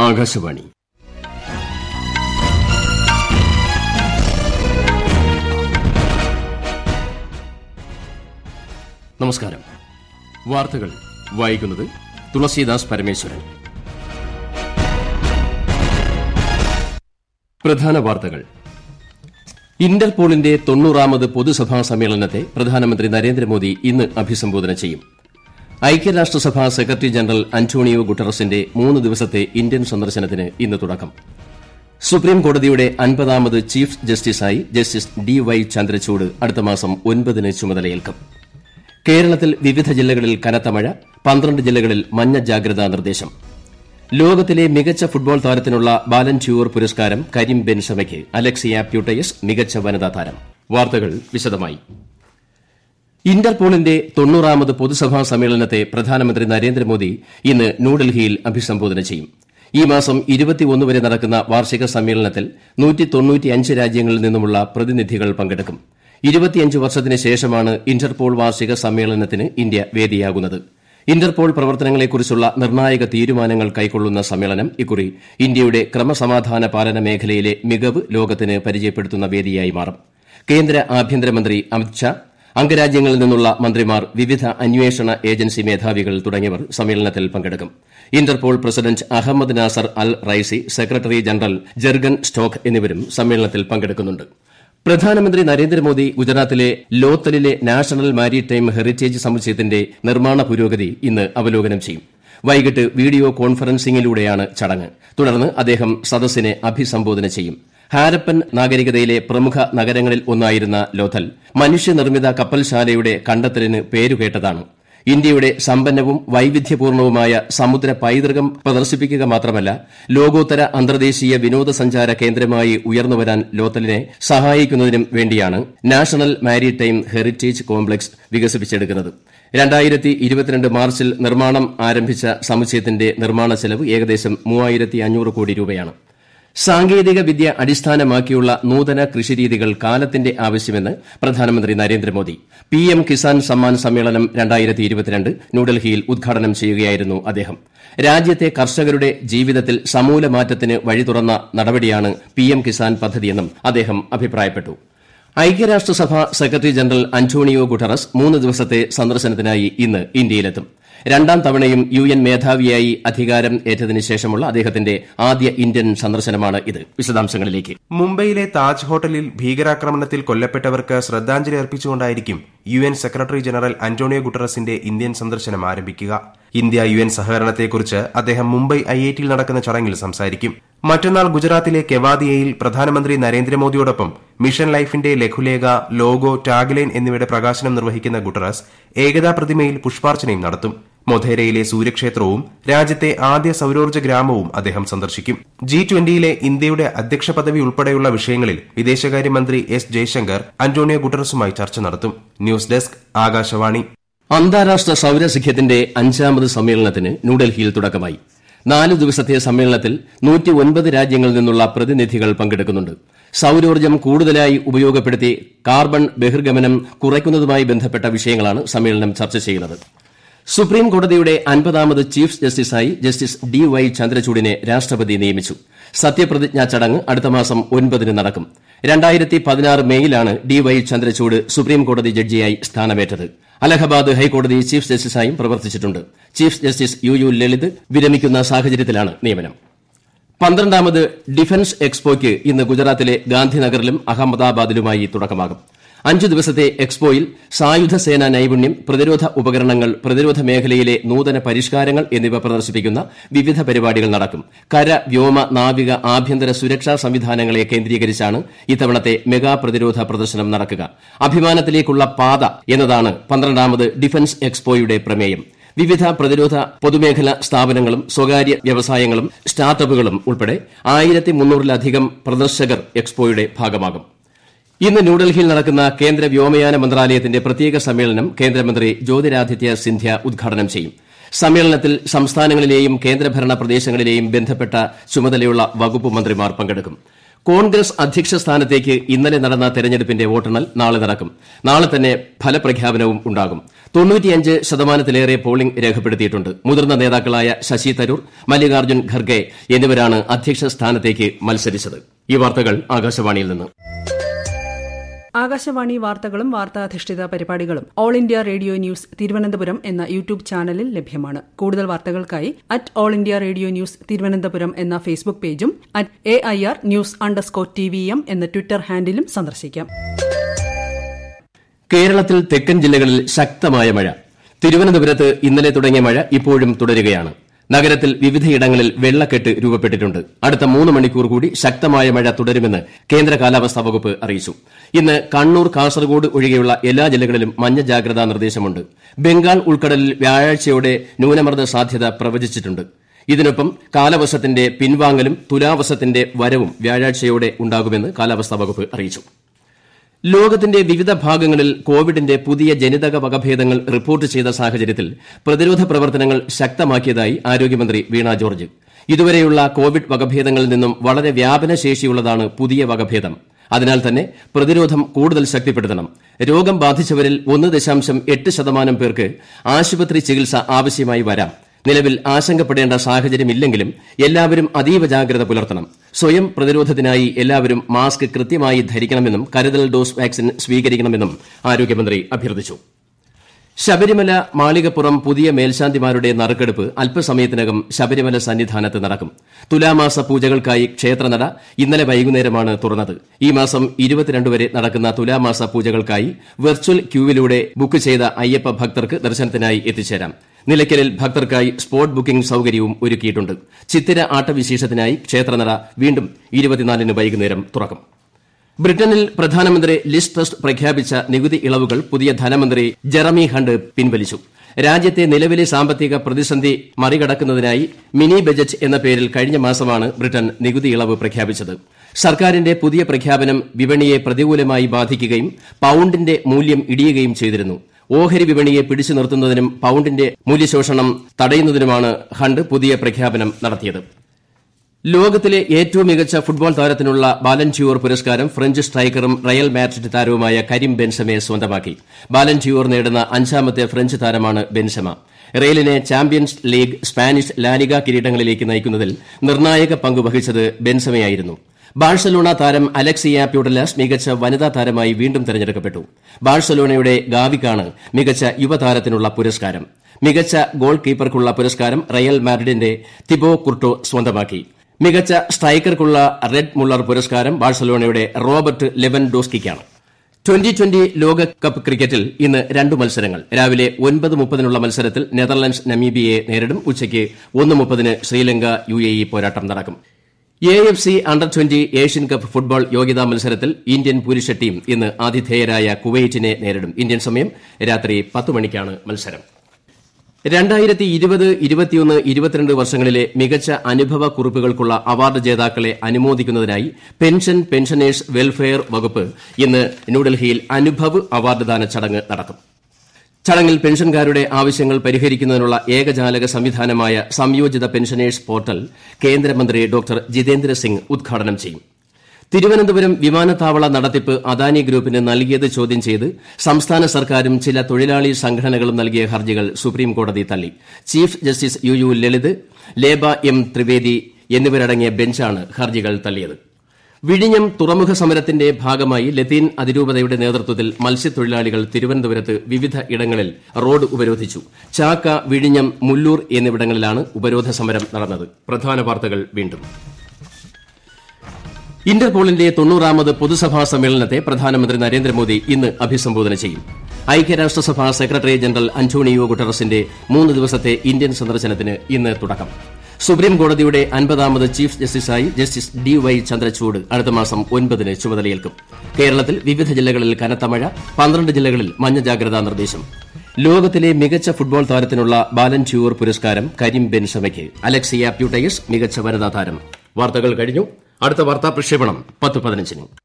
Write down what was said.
ആകാശവാണി നമസ്കാരം വാർത്തകൾ വായിക്കുന്നത് തുളസീദാസ് പരമേശ്വരൻ പ്രധാന വാർത്തകൾ ഇന്റർപോളിന്റെ തൊണ്ണൂറാമത് പൊതുസഭാ സമ്മേളനത്തെ പ്രധാനമന്ത്രി നരേന്ദ്രമോദി ഇന്ന് അഭിസംബോധന ചെയ്യും ഐക്യരാഷ്ട്രസഭാ സെക്രട്ടറി ജനറൽ അന്റോണിയോ ഗുട്ടറസിന്റെ മൂന്ന് ദിവസത്തെ ഇന്ത്യൻ സന്ദർശനത്തിന് ഇന്ന് തുടക്കം സുപ്രീം കോടതിയുടെ അൻപതാമത് ചീഫ് ജസ്റ്റിസായി ജസ്റ്റിസ് ഡി വൈ ചന്ദ്രചൂഡ് അടുത്ത മാസം ഒൻപതിന് ചുമതലയേൽക്കും കേരളത്തിൽ വിവിധ ജില്ലകളിൽ കനത്ത മഴ പന്ത്രണ്ട് ജില്ലകളിൽ മഞ്ഞ ജാഗ്രതാ നിർദ്ദേശം ലോകത്തിലെ മികച്ച ഫുട്ബോൾ താരത്തിനുള്ള ബാലൻറ്റ്യൂർ പുരസ്കാരം കരീം ബെൻസമയ്ക്ക് അലക്സിയ പ്യൂട്ടയസ് മികച്ച വനിതാ താരം വാർത്തകൾ വിശദമായി ഇന്റർപോളിന്റെ തൊണ്ണൂറാമത് പൊതുസഭാ സമ്മേളനത്തെ പ്രധാനമന്ത്രി നരേന്ദ്രമോദി ഇന്ന് ന്യൂഡൽഹിയിൽ അഭിസംബോധന ചെയ്യും ഈ മാസം വരെ നടക്കുന്ന വാർഷിക സമ്മേളനത്തിൽ രാജ്യങ്ങളിൽ നിന്നുമുള്ള പ്രതിനിധികൾ പങ്കെടുക്കും ഇരുപത്തിയഞ്ച് വർഷത്തിന് ശേഷമാണ് ഇന്റർപോൾ വാർഷിക സമ്മേളനത്തിന് ഇന്ത്യ വേദിയാകുന്നത് ഇന്റർപോൾ പ്രവർത്തനങ്ങളെക്കുറിച്ചുള്ള നിർണായക തീരുമാനങ്ങൾ കൈക്കൊള്ളുന്ന സമ്മേളനം ഇക്കുറി ഇന്ത്യയുടെ ക്രമസമാധാന പാലന മേഖലയിലെ മികവ് ലോകത്തിന് പരിചയപ്പെടുത്തുന്ന വേദിയായി മാറും കേന്ദ്ര ആഭ്യന്തരമന്ത്രി അമിത്ഷാ അംഗരാജ്യങ്ങളിൽ നിന്നുള്ള മന്ത്രിമാർ വിവിധ അന്വേഷണ ഏജൻസി മേധാവികൾ തുടങ്ങിയവർ സമ്മേളനത്തിൽ പങ്കെടുക്കും Interpol president Ahmed Naser Al Raisi secretary general Jurgen Stock എന്നിവരും സമ്മേളനത്തിൽ പങ്കെടുക്കുന്നുണ്ട് പ്രധാനമന്ത്രി നരേന്ദ്രമോദി ഗുജറാത്തിലെ ലോത്തലിലെ നാഷണൽ മാരിടൈം ഹെറിറ്റേജ് സമുച്ചയത്തിന്റെ നിർമ്മാണ പുരോഗതി ഇന്ന് അവലോകനം ചെയ്യും വൈകിട്ട് വീഡിയോ കോൺഫറൻസിംഗിലൂടെയാണ് ചടങ്ങ് തുടർന്ന് അദ്ദേഹം സദസ്സിനെ അഭിസംബോധന ചെയ്യും ഹാരപ്പൻ നാഗരികതയിലെ പ്രമുഖ നഗരങ്ങളിൽ ഒന്നായിരുന്ന ലോഥൽ മനുഷ്യനിർമ്മിത കപ്പൽശാലയുടെ കണ്ടെത്തലിന് പേരുകേട്ടതാണ് ഇന്ത്യയുടെ സമ്പന്നവും വൈവിധ്യപൂർണവുമായ സമുദ്ര പൈതൃകം പ്രദർശിപ്പിക്കുക മാത്രമല്ല ലോകോത്തര അന്തർദേശീയ വിനോദസഞ്ചാര കേന്ദ്രമായി ഉയർന്നുവരാൻ ലോത്തലിനെ സഹായിക്കുന്നതിനും വേണ്ടിയാണ് നാഷണൽ മാരിടൈം ഹെറിറ്റേജ് കോംപ്ലക്സ് വികസിപ്പിച്ചെടുക്കുന്നത് രണ്ടായിരത്തി ഇരുപത്തിരണ്ട് മാർച്ചിൽ നിർമ്മാണം ആരംഭിച്ച സമുച്ചയത്തിന്റെ നിർമ്മാണ ചെലവ് ഏകദേശം മൂവായിരത്തി അഞ്ഞൂറ് കോടി രൂപയാണ് സാങ്കേതിക വിദ്യ അടിസ്ഥാനമാക്കിയുള്ള നൂതന കൃഷിരീതികൾ കാലത്തിന്റെ ആവശ്യമെന്ന് പ്രധാനമന്ത്രി നരേന്ദ്രമോദി പിഎം കിസാൻ സമ്മാൻ സമ്മേളനം ന്യൂഡൽഹിയിൽ ഉദ്ഘാടനം ചെയ്യുകയായിരുന്നു അദ്ദേഹം രാജ്യത്തെ കർഷകരുടെ ജീവിതത്തിൽ സമൂല മാറ്റത്തിന് വഴി തുറന്ന നടപടിയാണ് പിഎം കിസാൻ പദ്ധതിയെന്നും അദ്ദേഹം അഭിപ്രായപ്പെട്ടു ഐക്യരാഷ്ട്രസഭ സെക്രട്ടറി ജനറൽ അന്റോണിയോ ഗുട്ടറസ് മൂന്ന് ദിവസത്തെ സന്ദർശനത്തിനായി ഇന്ന് ഇന്ത്യയിലെത്തും രണ്ടാം തവണയും യു എൻ മേധാവിയായി അധികാരം ഏറ്റതിനു ശേഷമുള്ള അദ്ദേഹത്തിന്റെ ആദ്യ ഇന്ത്യൻ സന്ദർശനമാണ് ഇത് വിശദാംശങ്ങളിലേക്ക് മുംബൈയിലെ താജ് ഹോട്ടലിൽ ഭീകരാക്രമണത്തിൽ കൊല്ലപ്പെട്ടവർക്ക് ശ്രദ്ധാഞ്ജലി അർപ്പിച്ചുകൊണ്ടായിരിക്കും U N secretary general Antonio ഗുട്ടറസിന്റെ ഇന്ത്യൻ സന്ദർശനം ആരംഭിക്കുക ഇന്ത്യ യു എൻ സഹകരണത്തെക്കുറിച്ച് അദ്ദേഹം മുംബൈ ഐ ഐ ടിയിൽ നടക്കുന്ന ചടങ്ങിൽ സംസാരിക്കും മറ്റന്നാൾ ഗുജറാത്തിലെ കെവാദിയയിൽ പ്രധാനമന്ത്രി നരേന്ദ്രമോദിയോടൊപ്പം മിഷൻ ലൈഫിന്റെ ലഘുലേഖ ലോഗോ ടാഗ്ലൈൻ എന്നിവയുടെ പ്രകാശനം നിർവഹിക്കുന്ന ഗുട്ടറസ് ഏകതാ പ്രതിമയിൽ പുഷ്പാർച്ചനയും നടത്തും മൊധേരയിലെ സൂര്യക്ഷേത്രവും രാജ്യത്തെ ആദ്യ സൌരോർജ്ജ ഗ്രാമവും അദ്ദേഹം സന്ദർശിക്കും ജി ട്വന്റിയിലെ ഇന്ത്യയുടെ അധ്യക്ഷ പദവി ഉൾപ്പെടെയുള്ള വിഷയങ്ങളിൽ വിദേശകാര്യമന്ത്രി എസ് ജയശങ്കർ അന്റോണിയോ ഗുട്ടറസുമായി ചർച്ച നടത്തും ന്യൂസ് ഡെസ്ക് ആകാശവാണി അന്താരാഷ്ട്ര സൌരസഖ്യത്തിന്റെ അഞ്ചാമത് സമ്മേളനത്തിന് ന്യൂഡൽഹിയിൽ തുടക്കമായി നാലു ദിവസത്തെ സമ്മേളനത്തിൽ രാജ്യങ്ങളിൽ നിന്നുള്ള പ്രതിനിധികൾ പങ്കെടുക്കുന്നുണ്ട് സൌരോർജ്ജം കൂടുതലായി ഉപയോഗപ്പെടുത്തി കാർബൺ ബഹിർഗമനം കുറയ്ക്കുന്നതുമായി ബന്ധപ്പെട്ട വിഷയങ്ങളാണ് സമ്മേളനം ചർച്ച ചെയ്യുന്നത് സുപ്രീം കോടതിയുടെ അൻപതാമത് ചീഫ് ജസ്റ്റിസായി ജസ്റ്റിസ് ഡി വൈ ചന്ദ്രചൂഡിനെ രാഷ്ട്രപതി നിയമിച്ചു സത്യപ്രതിജ്ഞാ ചടങ്ങ് അടുത്ത മാസം ഒൻപതിന് നടക്കും രണ്ടായിരത്തി പതിനാറ് മേയിലാണ് ഡി വൈ ചന്ദ്രചൂഡ് സുപ്രീം കോടതി ജഡ്ജിയായി സ്ഥാനമേറ്റത് അലഹബാദ് ഹൈക്കോടതി ചീഫ് ജസ്റ്റിസായും പ്രവർത്തിച്ചിട്ടുണ്ട് chief justice U U Lalit വിരമിക്കുന്ന സാഹചര്യത്തിലാണ് നിയമനം പന്ത്രണ്ടാമത് ഡിഫൻസ് എക്സ്പോയ്ക്ക് ഇന്ന് ഗുജറാത്തിലെ ഗാന്ധിനഗറിലും അഹമ്മദാബാദിലുമായി തുടക്കമാകും അഞ്ചു ദിവസത്തെ എക്സ്പോയിൽ സായുധ സേനാ നൈപുണ്യം പ്രതിരോധ ഉപകരണങ്ങൾ പ്രതിരോധ മേഖലയിലെ നൂതന പരിഷ്കാരങ്ങൾ എന്നിവ പ്രദർശിപ്പിക്കുന്ന വിവിധ പരിപാടികൾ നടക്കും കര വ്യോമ നാവിക ആഭ്യന്തര സുരക്ഷാ സംവിധാനങ്ങളെ കേന്ദ്രീകരിച്ചാണ് ഇത്തവണത്തെ മെഗാ പ്രതിരോധ പ്രദർശനം നടക്കുക അഭിമാനത്തിലേക്കുള്ള പാത എന്നതാണ് പന്ത്രണ്ടാമത് ഡിഫൻസ് എക്സ്പോയുടെ പ്രമേയം വിവിധ പ്രതിരോധ പൊതുമേഖലാ സ്ഥാപനങ്ങളും സ്വകാര്യ വ്യവസായങ്ങളും സ്റ്റാർട്ടപ്പുകളും ഉൾപ്പെടെ ആയിരത്തി മുന്നൂറിലധികം പ്രദർശകർ എക്സ്പോയുടെ ഭാഗമാകും ഇന്ന് ന്യൂഡൽഹിയിൽ നടക്കുന്ന കേന്ദ്ര വ്യോമയാന മന്ത്രാലയത്തിന്റെ പ്രത്യേക സമ്മേളനം കേന്ദ്രമന്ത്രി ജ്യോതിരാദിത്യ സിന്ധ്യ ഉദ്ഘാടനം ചെയ്യും സമ്മേളനത്തിൽ സംസ്ഥാനങ്ങളിലെയും കേന്ദ്രഭരണ പ്രദേശങ്ങളിലെയും ബന്ധപ്പെട്ട ചുമതലയുള്ള വകുപ്പ് മന്ത്രിമാർ പങ്കെടുക്കും കോൺഗ്രസ് അധ്യക്ഷ സ്ഥാനത്തേക്ക് ഇന്നലെ നടന്ന തെരഞ്ഞെടുപ്പിന്റെ വോട്ടെണ്ണൽ നാളെ നടക്കും നാളെ തന്നെ ഫലപ്രഖ്യാപനവും ഉണ്ടാകും തൊണ്ണൂറ്റിയഞ്ച് ശതമാനത്തിലേറെ പോളിംഗ് രേഖപ്പെടുത്തിയിട്ടുണ്ട് മുതിർന്ന നേതാക്കളായ ശശി തരൂർ മല്ലികാർജ്ജുൻ ഖർഗെ എന്നിവരാണ് അധ്യക്ഷ സ്ഥാനത്തേക്ക് മത്സരിച്ചത് ഈ വാർത്തകൾ ആകാശവാണിയിൽ നിന്ന് ആകാശവാണി വാർത്തകളും വാർത്താധിഷ്ഠിത പരിപാടികളും all India radio news Thiruvananthapuram എന്ന യൂട്യൂബ് ചാനലിൽ ലഭ്യമാണ് കൂടുതൽ വാർത്തകൾക്കായി at all India radio news Thiruvananthapuram എന്ന ഫേസ്ബുക്ക് പേജും at A I R news underscore T V M എന്ന ട്വിറ്റർ ഹാൻഡിലും സന്ദർശിക്കാം കേരളത്തിൽ തെക്കൻ ജില്ലകളിൽ ശക്തമായ മഴ തിരുവനന്തപുരത്ത് ഇന്നലെ തുടങ്ങിയ മഴ ഇപ്പോഴും തുടരുകയാണ് നഗരത്തിൽ വിവിധയിടങ്ങളിൽ വെള്ളക്കെട്ട് രൂപപ്പെട്ടിട്ടുണ്ട് അടുത്ത മൂന്ന് മണിക്കൂർ കൂടി ശക്തമായ മഴ തുടരുമെന്ന് കേന്ദ്ര കാലാവസ്ഥാ വകുപ്പ് അറിയിച്ചു ഇന്ന് കണ്ണൂർ കാസർഗോഡ് ഒഴികെയുള്ള എല്ലാ ജില്ലകളിലും മഞ്ഞ ജാഗ്രതാ നിർദ്ദേശമുണ്ട് ബംഗാൾ ഉൾക്കടലിൽ വ്യാഴാഴ്ചയോടെ ന്യൂനമർദ്ദ സാധ്യത പ്രവചിച്ചിട്ടുണ്ട് ഇതിനൊപ്പം കാലവർഷത്തിന്റെ പിൻവാങ്ങലും തുലാവർഷത്തിന്റെ വരവും വ്യാഴാഴ്ചയോടെ ഉണ്ടാകുമെന്ന് കാലാവസ്ഥാ വകുപ്പ് അറിയിച്ചു ലോകത്തിന്റെ വിവിധ ഭാഗങ്ങളിൽ കോവിഡിന്റെ പുതിയ ജനിതക വകഭേദങ്ങൾ റിപ്പോർട്ട് ചെയ്ത സാഹചര്യത്തിൽ പ്രതിരോധ പ്രവർത്തനങ്ങൾ ശക്തമാക്കിയതായി ആരോഗ്യമന്ത്രി വീണ ജോർജ് ഇതുവരെയുള്ള കോവിഡ് വകഭേദങ്ങളിൽ നിന്നും വളരെ വ്യാപനശേഷിയുള്ളതാണ് പുതിയ വകഭേദം അതിനാൽ തന്നെ പ്രതിരോധം കൂടുതൽ ശക്തിപ്പെടുത്തണം രോഗം ബാധിച്ചവരിൽ ഒന്ന് ദശാംശം എട്ട് ശതമാനം പേർക്ക് ആശുപത്രി ചികിത്സ ആവശ്യമായി വരാം നിലവിൽ ആശങ്കപ്പെടേണ്ട സാഹചര്യമില്ലെങ്കിലും എല്ലാവരും അതീവ ജാഗ്രത പുലർത്തണം സ്വയം പ്രതിരോധത്തിനായി എല്ലാവരും മാസ്ക് കൃത്യമായി ധരിക്കണമെന്നും കരുതൽ ഡോസ് വാക്സിൻ സ്വീകരിക്കണമെന്നും ആരോഗ്യമന്ത്രി അഭ്യർത്ഥിച്ചു ശബരിമല മാളികപ്പുറം പുതിയ മേൽശാന്തിമാരുടെ നറുക്കെടുപ്പ് അല്പസമയത്തിനകം ശബരിമല സന്നിധാനത്ത് നടക്കും തുലാമാസ പൂജകൾക്കായി ക്ഷേത്രനട ഇന്നലെ വൈകുന്നേരമാണ് തുറന്നത് ഈ മാസം ഇരുപത്തിരണ്ട് വരെ നടക്കുന്ന തുലാമാസ പൂജകൾക്കായി വെർച്വൽ ക്യൂവിലൂടെ ബുക്ക് ചെയ്ത അയ്യപ്പ ഭക്തർക്ക് ദർശനത്തിനായി എത്തിച്ചേരാം നിലയ്ക്കലിൽ ഭക്തർക്കായി സ്പോട്ട് ബുക്കിംഗ് സൌകര്യവും ഒരുക്കിയിട്ടുണ്ട് ചിത്തിര ആട്ടവിശേഷത്തിനായി ക്ഷേത്രനട വീണ്ടും ഇരുപത്തിനാലിന് വൈകുന്നേരം തുറക്കും ബ്രിട്ടനിൽ പ്രധാനമന്ത്രി ലിസ് ട്രസ്റ്റ് പ്രഖ്യാപിച്ച നികുതി ഇളവുകൾ പുതിയ ധനമന്ത്രി ജെറമി ഹണ്ട് പിൻവലിച്ചു രാജ്യത്തെ നിലവിലെ സാമ്പത്തിക പ്രതിസന്ധി മറികടക്കുന്നതിനായി മിനി ബജറ്റ് എന്ന പേരിൽ കഴിഞ്ഞ മാസമാണ് ബ്രിട്ടൻ നികുതി ഇളവ് പ്രഖ്യാപിച്ചത് സർക്കാരിന്റെ പുതിയ പ്രഖ്യാപനം വിപണിയെ പ്രതികൂലമായി ബാധിക്കുകയും പൌണ്ടിന്റെ മൂല്യം ഇടിയുകയും ചെയ്തിരുന്നു ഓഹരി വിപണിയെ പിടിച്ചു നിർത്തുന്നതിനും പൌണ്ടിന്റെ മൂല്യശോഷണം തടയുന്നതിനുമാണ് ഹണ്ട് പുതിയ പ്രഖ്യാപനം നടത്തിയത് ലോകത്തിലെ ഏറ്റവും മികച്ച ഫുട്ബോൾ താരത്തിനുള്ള ബാലൻറ്റ്യൂർ പുരസ്കാരം ഫ്രഞ്ച് സ്ട്രൈക്കറും റയൽ മാഡ്രിഡ് താരവുമായ കരീം ബെൻസമയെ സ്വന്തമാക്കി ബാലൻറ്റ്യൂർ നേടുന്ന അഞ്ചാമത്തെ ഫ്രഞ്ച് താരമാണ് ബെൻസമ റയലിനെ ചാമ്പ്യൻസ് ലീഗ് സ്പാനിഷ് ലാലിക കിരീടങ്ങളിലേക്ക് നയിക്കുന്നതിൽ നിർണായക പങ്ക് വഹിച്ചത് ബെൻസമയായിരുന്നു ബാഴ്സലോണ താരം അലക്സിയ പ്യൂട്ടലാസ് മികച്ച വനിതാ താരമായി വീണ്ടും തെരഞ്ഞെടുക്കപ്പെട്ടു ബാഴ്സലോണയുടെ ഗാവിക്കാണ് മികച്ച യുവതാരത്തിനുള്ള പുരസ്കാരം മികച്ച ഗോൾ കീപ്പർക്കുള്ള പുരസ്കാരം റയൽ മാഡ്രിഡിന്റെ തിബോ കുർട്ടോ സ്വന്തമാക്കി മികച്ച സ്ട്രൈക്കർക്കുള്ള റെഡ് മുള്ളർ പുരസ്കാരം ബാഴ്സലോണയുടെ റോബർട്ട് ലെവൻ ഡോസ്കിക്കാണ് ട്വന്റി ട്വന്റി ലോകകപ്പ് ക്രിക്കറ്റിൽ ഇന്ന് രണ്ട് മത്സരങ്ങൾ രാവിലെ ഒൻപത് മുപ്പതിനുള്ള മത്സരത്തിൽ നെതർലൻഡ്സ് നമീബിയയെ നേരിടും ഉച്ചയ്ക്ക് ഒന്ന് മുപ്പതിന് ശ്രീലങ്ക യു എ ഇ പോരാട്ടം നടക്കും A F C under twenty Asian cup football യോഗ്യതാ മത്സരത്തിൽ ഇന്ത്യൻ പുരുഷ ടീം ഇന്ന് ആതിഥേയരായ കുവൈറ്റിനെ നേരിടും ഇന്ത്യൻ സമയം രാത്രി പത്ത് മണിക്കാണ് മത്സരം രണ്ടായിരത്തി ഇരുപത് ഇരുപത്തിയൊന്ന് ഇരുപത്തിരണ്ട് വർഷങ്ങളിലെ മികച്ച അനുഭവ കുറിപ്പുകൾക്കുള്ള അവാർഡ് ജേതാക്കളെ അനുമോദിക്കുന്നതിനായി പെൻഷൻ പെൻഷനേഴ്സ് വെൽഫെയർ വകുപ്പ് ഇന്ന് ന്യൂഡൽഹിയിൽ അനുഭവ് അവാർഡ് ദാന ചടങ്ങ് നടത്തും ചടങ്ങിൽ പെൻഷൻകാരുടെ ആവശ്യങ്ങൾ പരിഹരിക്കുന്നതിനുള്ള ഏകജാലക സംവിധാനമായ സംയോജിത പെൻഷനേഴ്സ് പോർട്ടൽ കേന്ദ്രമന്ത്രി ഡോക്ടർ ജിതേന്ദ്ര സിംഗ് ഉദ്ഘാടനം ചെയ്യും തിരുവനന്തപുരം വിമാനത്താവള നടത്തിപ്പ് അദാനി ഗ്രൂപ്പിന് നൽകിയത് ചോദ്യം ചെയ്ത് സംസ്ഥാന സർക്കാരും ചില തൊഴിലാളി സംഘടനകളും നൽകിയ ഹർജികൾ സുപ്രീംകോടതി തള്ളി chief justice U U Lalit ലേബ എം ത്രിവേദി എന്നിവരടങ്ങിയ ബെഞ്ചാണ് ഹർജികൾ തള്ളിയത് വിഴിഞ്ഞം തുറമുഖ സമരത്തിന്റെ ഭാഗമായി ലത്തീൻ അതിരൂപതയുടെ നേതൃത്വത്തിൽ മത്സ്യത്തൊഴിലാളികൾ തിരുവനന്തപുരത്ത് വിവിധ ഇടങ്ങളിൽ റോഡ് ഉപരോധിച്ചു ചാക്ക വിഴിഞ്ഞം മുല്ലൂർ എന്നിവിടങ്ങളിലാണ് ഉപരോധ സമരം നടന്നത് പ്രധാന വാർത്തകൾ വീണ്ടും ഇന്റർപോളിന്റെ തൊണ്ണൂറാമത് പൊതുസഭാ സമ്മേളനത്തെ പ്രധാനമന്ത്രി നരേന്ദ്രമോദി ഇന്ന് അഭിസംബോധന ചെയ്യും ഐക്യരാഷ്ട്രസഭ സെക്രട്ടറി ജനറൽ അന്റോണിയോ ഗുട്ടറസിന്റെ മൂന്ന് ദിവസത്തെ ഇന്ത്യൻ സന്ദർശനത്തിന് ഇന്ന് തുടക്കം സുപ്രീം കോടതിയുടെ അൻപതാമത് ചീഫ് ജസ്റ്റിസായി ജസ്റ്റിസ് ഡി വൈ ചന്ദ്രചൂഡ് അടുത്ത മാസം ഒൻപതിന് ചുമതലയേൽക്കും കേരളത്തിൽ വിവിധ ജില്ലകളിൽ കനത്ത മഴ പന്ത്രണ്ട് ജില്ലകളിൽ മഞ്ഞ ജാഗ്രതാ നിർദ്ദേശം ലോകത്തിലെ മികച്ച ഫുട്ബോൾ താരത്തിനുള്ള ബാലൻറ്റ്യൂർ പുരസ്കാരം കരീം ബെൻസമയ്ക്ക് അലക്സിയ പ്യൂട്ടയസ് മികച്ച വനിതാ താരം വാർത്തകൾ കഴിഞ്ഞു അടുത്ത വാർത്താ പ്രക്ഷേപണം പത്ത് പതിനഞ്ചിന്